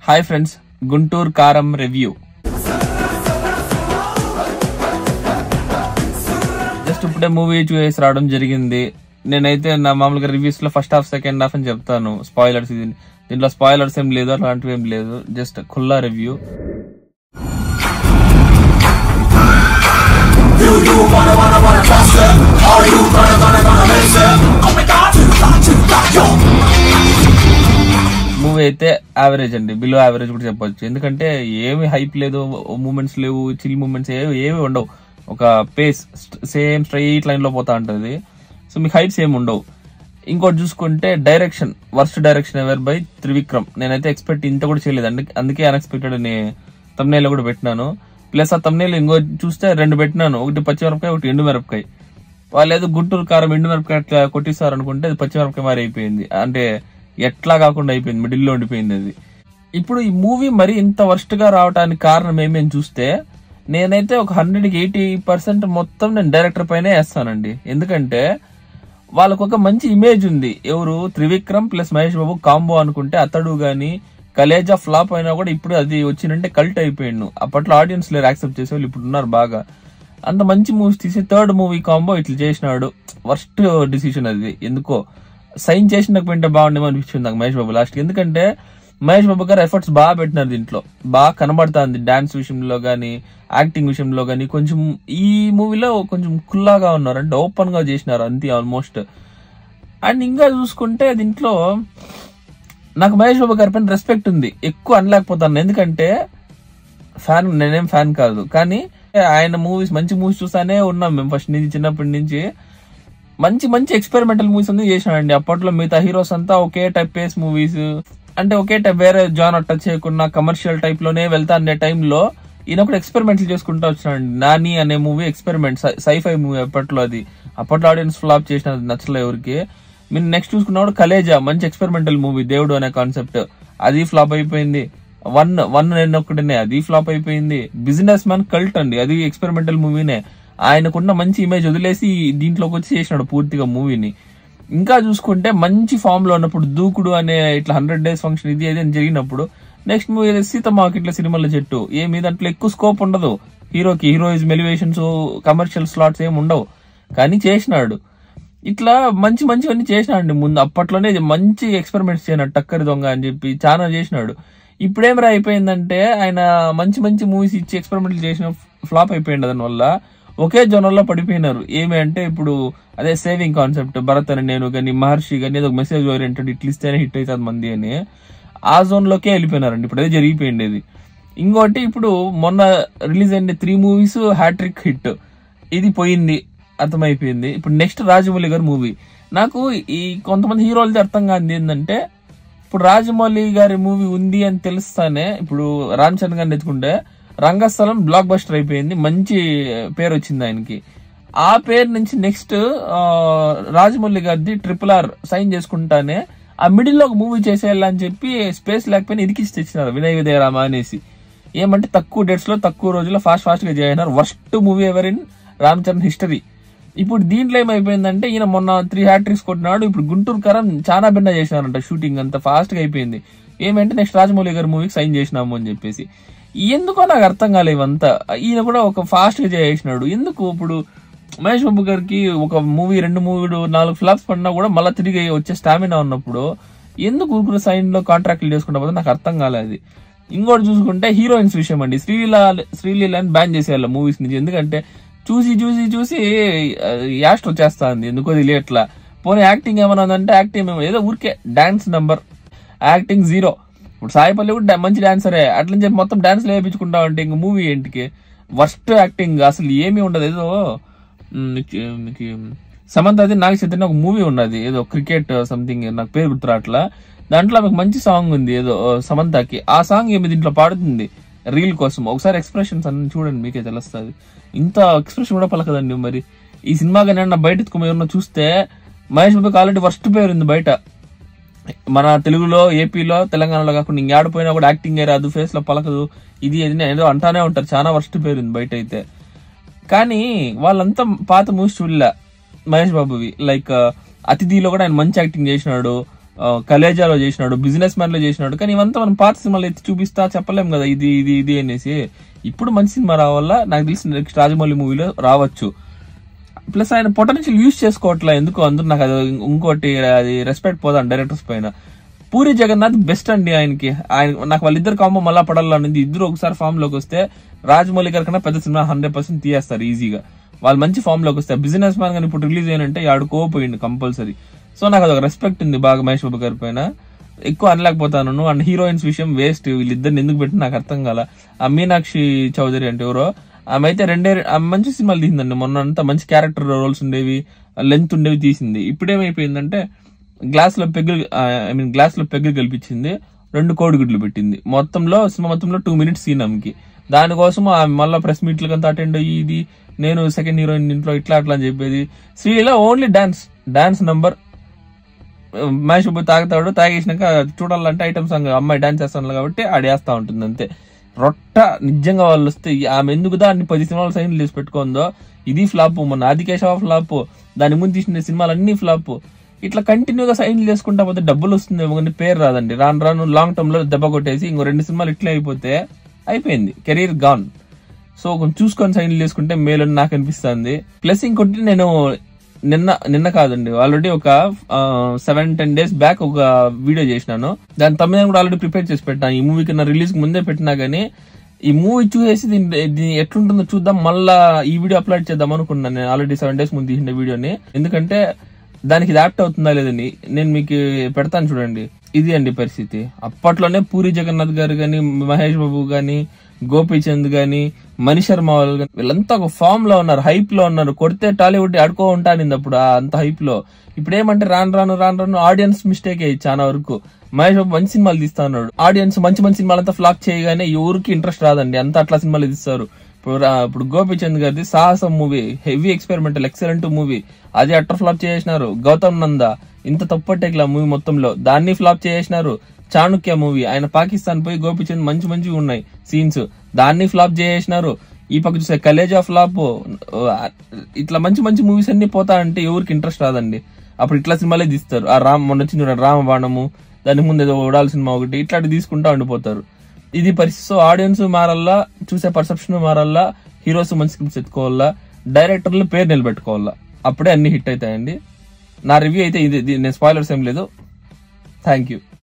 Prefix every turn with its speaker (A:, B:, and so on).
A: hi friends Guntur కారం review just ఇప్పుడే movie చూసేసి రావడం జరిగింది నేనైతే నా మామూలుగా రివ్యూస్ లో ఫస్ట్ హాఫ్ సెకండ్ హాఫ్ అని చెప్తాను స్పాయిలర్స్ ఇది దీంట్లో స్పాయిలర్స్ ఏం లేదు అలాంటివి ఏం లేదు జస్ట్ ఖుల్లా రివ్యూ మూవీ అయితే యావరేజ్ అండి బిలో యావరేజ్ కూడా చెప్పొచ్చు ఎందుకంటే ఏమి హైప్ లేదు మూమెంట్స్ లేవు చిల్ మూమెంట్స్ ఏవి ఏవి ఉండవు ఒక పేస్ సేమ్ స్ట్రైట్ లైన్ లో పోతా ఉంటది సో మీకు హైప్స్ ఏమి ఉండవు ఇంకోటి చూసుకుంటే direction worst direction ever by Trivikram నేనైతే ఎక్స్పెక్ట్ ఇంత కూడా చేయలేదు అందుకే అందుకే అన్ఎక్స్పెక్టెడ్ అని తమ్నేల్ కూడా పెట్టినాను ప్లస్ ఆ తమ్నేల్ ఇంకో చూస్తే రెండు పెట్టినాను ఒకటి పచ్చిమిరపకాయ ఒకటి ఎండు మిరపకాయ వాళ్ళు ఏదో గుంటూరు కారం ఎండు మిరపకాయ అట్లా కొట్టిస్తారు అనుకుంటే అది పచ్చిమిరపకాయ మారి అయిపోయింది అంటే ఎట్లా కాకుండా అయిపోయింది మిడిల్ లో ఉండిపోయింది అది ఇప్పుడు ఈ మూవీ మరి ఇంత వర్స్ట్ గా రావడానికి కారణం ఏమేమి చూస్తే నేనైతే ఒక హండ్రెడ్ కి ఎయిటీ పర్సెంట్ మొత్తం నేను డైరెక్టర్ పైనే వేస్తానండి ఎందుకంటే వాళ్ళకు ఒక మంచి ఇమేజ్ ఉంది ఎవరు త్రివిక్రమ్ ప్లస్ మహేష్ బాబు కాంబో అనుకుంటే అతడు గాని కలేజా ఫ్లాప్ అయినా కూడా ఇప్పుడు అది వచ్చినంటే కల్ట్ అయిపోయిండు అప్పట్లో ఆడియన్స్ లేరు యాక్సెప్ట్ చేసే వాళ్ళు ఇప్పుడు ఉన్నారు బాగా అంత మంచి మూవీస్ తీసి థర్డ్ మూవీ కాంబో ఇట్లా చేసినాడు వర్స్ట్ డిసిషన్ అది ఎందుకో సైన్ చేసినకపోయింటే బాగుండేమో అనిపించింది నాకు మహేష్ బాబు లాస్ట్ ఎందుకంటే మహేష్ బాబు గారు ఎఫర్ట్స్ బాగా పెట్టినారు దీంట్లో బాగా కనబడుతుంది డాన్స్ విషయంలో గానీ యాక్టింగ్ విషయంలో గానీ కొంచెం ఈ మూవీలో కొంచెం కుల్లాగా ఉన్నారు అంటే ఓపెన్ గా చేసినారు అంతే ఆల్మోస్ట్ అండ్ ఇంకా చూసుకుంటే దీంట్లో నాకు మహేష్ బాబు గారి పైన రెస్పెక్ట్ ఉంది ఎక్కువ అనలేకపోతాను ఎందుకంటే ఫ్యాన్ నేనేం ఫ్యాన్ కాదు కానీ ఆయన మూవీస్ మంచి మూవీస్ చూస్తానే ఉన్నాం మేము ఫస్ట్ నుంచి చిన్నప్పటి నుంచి మంచి మంచి ఎక్స్పెరిమెంటల్ మూవీస్ అన్ని చేసినాడండి అప్పట్లో మిగతా హీరోస్ అంతా ఒకే టైప్ పేస్ మూవీస్ అంటే ఒకే టైప్ వేరే జాన్ టచ్ చేయకుండా కమర్షియల్ టైప్ లోనే వెళ్తా అనే టైంలో ఈయన కూడా ఎక్స్పెరిమెంట్లు చేసుకుంటా వచ్చినాడు నాని అనే మూవీ ఎక్స్పెరిమెంట్ సైఫై మూవీ అప్పట్లో అది అప్పట్లో ఆడియన్స్ ఫ్లాప్ చేసిన నచ్చలే ఎవరికి మీరు నెక్స్ట్ చూసుకున్నప్పుడు కలేజా మంచి ఎక్స్పెరిమెంటల్ మూవీ దేవుడు అనే కాన్సెప్ట్ అది ఫ్లాప్ అయిపోయింది వన్ వన్ నేను ఒక్కటనే అది ఫ్లాప్ అయిపోయింది బిజినెస్ మ్యాన్ కల్ట్ అండి అది ఎక్స్పెరిమెంటల్ మూవీనే ఆయనకున్న మంచి ఇమేజ్ వదిలేసి దీంట్లోకి వచ్చి చేసినాడు పూర్తిగా మూవీని ఇంకా చూసుకుంటే మంచి ఫామ్ లో ఉన్నప్పుడు దూకుడు అనే ఇట్లా హండ్రెడ్ డేస్ ఫంక్షన్ ఇది ఏదైనా జరిగినప్పుడు నెక్స్ట్ మూవీ సీతమ్మ ఇట్లా సినిమాల చెట్టు ఏమి దాంట్లో ఎక్కువ స్కోప్ ఉండదు హీరోకి హీరోయిజం ఎలివేషన్స్ కమర్షియల్ స్లాట్స్ ఏమి ఉండవు కానీ చేసినాడు ఇట్లా మంచి మంచివన్నీ చేసినాడు ముందు అప్పట్లోనే మంచి ఎక్స్పెరిమెంట్స్ చేయనాడు టక్కరి దొంగ అని చెప్పి చాలా చేసినాడు ఇప్పుడేమరా అయిపోయిందంటే ఆయన మంచి మంచి మూవీస్ ఇచ్చి ఎక్స్పెరిమెంట్లు చేసిన ఫ్లాప్ అయిపోయింది దానివల్ల ఒకే జోనల్లో పడిపోయినారు ఏమి అంటే ఇప్పుడు అదే సేవింగ్ కాన్సెప్ట్ భరత్ అని నేను కానీ మహర్షి కానీ ఏదో మెసేజ్ ఓరియంటెడ్ ఇట్లా ఇస్తేనే హిట్ అవుతుంది మంది అని ఆ జోన్ లోకే వెళ్ళిపోయినారండి ఇప్పుడు అదే జరిగిపోయింది ఇది ఇంకోటి ఇప్పుడు మొన్న రిలీజ్ అయిన త్రీ మూవీస్ హ్యాట్రిక్ హిట్ ఇది పోయింది అర్థమైపోయింది ఇప్పుడు నెక్స్ట్ రాజమౌళి గారి మూవీ నాకు ఈ కొంతమంది హీరోలది అర్థం కాదు ఏంటంటే ఇప్పుడు రాజమౌళి గారి మూవీ ఉంది అని తెలుస్తానే ఇప్పుడు రామ్ చరణ్ గారిని ఎత్తుకుంటే రంగస్థలం బ్లాక్ బస్టర్ అయిపోయింది మంచి పేరు వచ్చింది ఆయనకి ఆ పేరు నుంచి నెక్స్ట్ రాజమౌళి గారిది ట్రిపుల్ ఆర్ సైన్ చేసుకుంటానే ఆ మిడిల్ లో ఒక మూవీ చేసేయాలని చెప్పి స్పేస్ లేకపోయినా ఇదికిచ్చి తెచ్చినారు వినయ్ విదయరామ అనేసి ఏమంటే తక్కువ డేట్స్ లో తక్కువ రోజుల్లో ఫాస్ట్ ఫాస్ట్ గా చేయనారు worst movie ever in Ram Charan history ఇప్పుడు దీంట్లో ఏమైపోయిందంటే ఈయన మొన్న త్రీ హ్యాట్రిక్స్ కొట్టినాడు ఇప్పుడు గుంటూరు కరం చాలా భిన్న చేసినారంట షూటింగ్ అంత ఫాస్ట్ గా అయిపోయింది ఏమంటే నెక్స్ట్ రాజమౌళి గారి మూవీకి సైన్ చేసినాము అని చెప్పేసి ఎందుకో నాకు అర్థం కాలే ఇవంతా ఈయన కూడా ఒక ఫాస్ట్ గా చేసినాడు ఎందుకు ఇప్పుడు మహేష్ బాబు గారికి ఒక మూవీ రెండు మూవీ నాలుగు ఫ్లాప్స్ పడినా కూడా మళ్ళీ తిరిగి వచ్చే స్టామినా ఉన్నప్పుడు ఎందుకు ఊరుకున్న సైన్ లో కాంట్రాక్ట్లు చేసుకుంటా పోతే నాకు అర్థం కాలేదు ఇంకోటి చూసుకుంటే హీరోయిన్స్ విషయం అండి శ్రీలీల శ్రీలీలని బ్యాన్ చేసేయాలి మూవీస్ నుంచి ఎందుకంటే చూసి చూసి చూసి యాస్ట్ వచ్చేస్తుంది ఎందుకో తెలియట్లా పోనీ యాక్టింగ్ ఏమైనా ఉందంటే యాక్టింగ్ ఏదో ఊరికే డాన్స్ నంబర్ యాక్టింగ్ జీరో ఇప్పుడు సాయిపల్లి కూడా డా- మంచి డాన్సరే అట్లని చెప్పి మొత్తం డాన్స్ వేయించుకుంటా ఉంటే ఇంక మూవీ ఏంటికి వర్స్ట్ యాక్టింగ్ అసలు ఏమీ ఉండదు ఏదో మ్, నీకు నీకు సమంతది నాగ చైతన్య ఒక మూవీ ఉన్నది ఏదో క్రికెట్ సంథింగ్ నాకు పేరు గుర్తురాట్లా దాంట్లో మీకు మంచి సాంగ్ ఉంది ఏదో ఆ, సమంతకి ఆ సాంగ్ ఏమి దీంట్లో పాడుతుంది రీల్ కోసం ఒకసారి ఎక్స్ప్రెషన్స్ అన్ని చూడండి మీకే తెలుస్తుంది ఇంత ఎక్స్ప్రెషన్ కూడా పలకదండి మరి ఈ సినిమా కానీ నా బయట ఎత్తుకుని ఏమన్నా చూస్తే మహేష్ బాబుకి ఆల్రెడీ వర్స్ట్ పేరు ఉంది బయట మన తెలుగులో ఏపీలో తెలంగాణలో కాకుండా ఇంక ఆడిపోయినా కూడా యాక్టింగ్ రాదు ఫేస్ లో పలకదు ఇది ఇది ఏదో అంటానే ఉంటారు చాలా వర్స్ట్ పేరు ఉంది బయట అయితే కానీ వాళ్ళంతా పాత మూవీస్ చూడలే మహేష్ బాబువి లైక్ అతిథిలో కూడా ఆయన మంచి యాక్టింగ్ చేసినాడు ఆ, కలేజాలో చేసినాడు బిజినెస్ మ్యాన్ లో చేసినాడు కానీ ఇవంతా మనం పాత సినిమాలు ఎత్తి చూపిస్తా చెప్పలేం కదా ఇది ఇది ఇది అనేసి ఇప్పుడు మంచి సినిమా రావాలా నాకు తెలిసి నెక్స్ట్ రాజమౌళి మూవీలో రావచ్చు ప్లస్ ఆయన పొటెన్షియల్ యూజ్ చేసుకోవట్లే ఎందుకు అందరూ నాకు అది ఇంకోటి అది రెస్పెక్ట్ పోదాం డైరెక్టర్స్ పైన పూరి జగన్నాథ్ బెస్ట్ అండి ఆయనకి ఆయన నాకు వాళ్ళిద్దరు కాంబో మళ్ళా పడాలనుంది ఇద్దరు ఒకసారి ఫామ్ లోకి వస్తే రాజమౌళి గారి కన్నా పెద్ద సినిమా హండ్రెడ్ పర్సెంట్ తీయేస్తారు ఈజీగా వాళ్ళు మంచి ఫామ్ లోకి వస్తే బిజినెస్ మ్యాన్ కానీ ఇప్పుడు రిలీజ్ అయినంటే ఆడుకోపోయింది కంపల్సరీ సో నాకు అదొక రెస్పెక్ట్ ఉంది బాగా మహేష్ బాబు గారి పైన ఎక్కువ అనలేకపోతాను అండ్ హీరోయిన్స్ విషయం వేస్ట్ వీళ్ళిద్దరిని ఎందుకు పెట్టి నాకు అర్థం కాల ఆ మీనాక్షి చౌదరి అంటే ఎవరో ఆమె అయితే రెండే ఆమె మంచి సినిమాలు తీసిందండి మొన్న అంతా మంచి క్యారెక్టర్ రోల్స్ ఉండేవి లెంత్ ఉండేవి తీసింది ఇప్పుడేమైపోయిందంటే గ్లాస్ లో పెగ్గులు ఐ మీన్ గ్లాస్ లో పెగ్గులు కల్పించింది రెండు కోడిగుడ్లు పెట్టింది మొత్తంలో సినిమా మొత్తంలో టూ మినిట్స్ సీన్ ఆమెకి దానికోసం ఆమె మళ్ళీ ప్రెస్ మీట్లకంతా అటెండ్ అయ్యి ఇది నేను సెకండ్ హీరోయిన్ ఇంట్లో ఇట్లా అట్లా అని చెప్పేది శ్రీలో only dance dance number Mahesh Babu తాగుతాడు తాగేసినాక చూడాలంటే ఐటమ్ సాంగ్ అమ్మాయి డాన్స్ చేస్తాను కాబట్టి ఆడేస్తా ఉంటుంది అంతే రొట్ట నిజంగా వాళ్ళు వస్తే ఆమె ఎందుకు దాన్ని పది సినిమాలు సైన్ చేసి పెట్టుకుందో ఇది ఫ్లాప్ మన ఆదికేశవ ఫ్లాప్ దాని ముందు తీసిన సినిమాలు అన్ని ఫ్లాప్ ఇట్లా కంటిన్యూగా సైన్ చేసుకుంటా పోతే డబ్బులు వస్తుంది కానీ పేరు రాదండి రాను రాను లాంగ్ టర్మ్ లో దెబ్బ కొట్టేసి ఇంకో రెండు సినిమాలు ఇట్లా అయిపోతే అయిపోయింది కెరీర్ గాన్ సో కొంచెం చూసుకొని సైన్లు చేసుకుంటే మేలు అని నాకు అనిపిస్తుంది ప్లస్ ఇంకోటి నేను నిన్న నిన్న కాదండి ఆల్రెడీ ఒక సెవెన్ టెన్ డేస్ బ్యాక్ ఒక వీడియో చేసినాను దాని తమిళ కూడా ఆల్రెడీ ప్రిపేర్ చేసి పెట్టాను ఈ మూవీకి నా రిలీజ్ ముందే పెట్టినా గానీ ఈ మూవీ చూసేసి దీని దీని ఎట్లుంటుందో చూద్దాం మళ్ళా ఈ వీడియో అప్లోడ్ చేద్దాం అనుకున్నాను నేను ఆల్రెడీ సెవెన్ డేస్ ముందు తీసిన వీడియోని ఎందుకంటే దానికి ఇది యాప్ట్ అవుతుందా లేదని నేను మీకు పెడతాను చూడండి ఇది అండి పరిస్థితి అప్పట్లోనే పూరి జగన్నాథ్ గారు గాని మహేష్ బాబు గాని గోపీచంద్ గాని మణి శర్మ వాళ్ళు గాని వీళ్ళంతా ఒక ఫామ్ లో ఉన్నారు హైప్ లో ఉన్నారు కొడితే టాలీవుడ్ ఆడుకో ఉంటానింది అప్పుడు ఆ అంత హైప్ లో ఇప్పుడు ఏమంటే రాను రాను రాను రాను ఆడియన్స్ మిస్టేక్ అయ్యి చాలా వరకు మహేష్ బాబు మంచి సినిమాలు తీస్తా ఉన్నాడు ఆడియన్స్ మంచి మంచి సినిమాలంతా ఫ్లాక్ చేయగానే ఎవరికి ఇంట్రెస్ట్ రాదండి అంతా అట్లా సినిమాలు తీస్తారు ఇప్పుడు రా- ఇప్పుడు గోపీచంద్ గారిది Sahasam movie heavy experimental excellent movie అది అట్టర్ ఫ్లాప్ చేసినారు గౌతమ్ నంద ఇంత తప్పట్టేకలా మూవీ మొత్తంలో దాన్ని ఫ్లాప్ చేసినారు చాణుక్య మూవీ ఆయన పాకిస్తాన్ పోయి గోపీచంద్ మంచి మంచివి ఉన్నాయి సీన్స్ దాన్ని ఫ్లాప్ చేసినారు ఈ పక్క చూసే కలేజా ఫ్లాప్ ఇట్లా మంచి మంచి మూవీస్ అన్ని పోతా అంటే ఎవరికి ఇంట్రెస్ట్ రాదండి అప్పుడు ఇట్లా సినిమాలే తీస్తారు ఆ రామ్ మొన్న వచ్చింది చూడండి రామబాణము దాని ముందు ఏదో ఓడాల సినిమా ఒకటి ఇట్లాంటి తీసుకుంటా ఉండిపోతారు ఇది పరిస్థితి సో ఆడియన్స్ మారల్లా చూసే పర్సెప్షన్ మారల్లా హీరోస్ మంచి స్క్రిప్ట్స్ ఎత్తుకోవాలా డైరెక్టర్లు పేరు నిలబెట్టుకోవాలా అప్పుడే అన్ని హిట్ అవుతాయండి నా రివ్యూ అయితే ఇది ఇది- నేను స్పాయిలర్స్ ఏం లేదు థ్యాంక్ యూ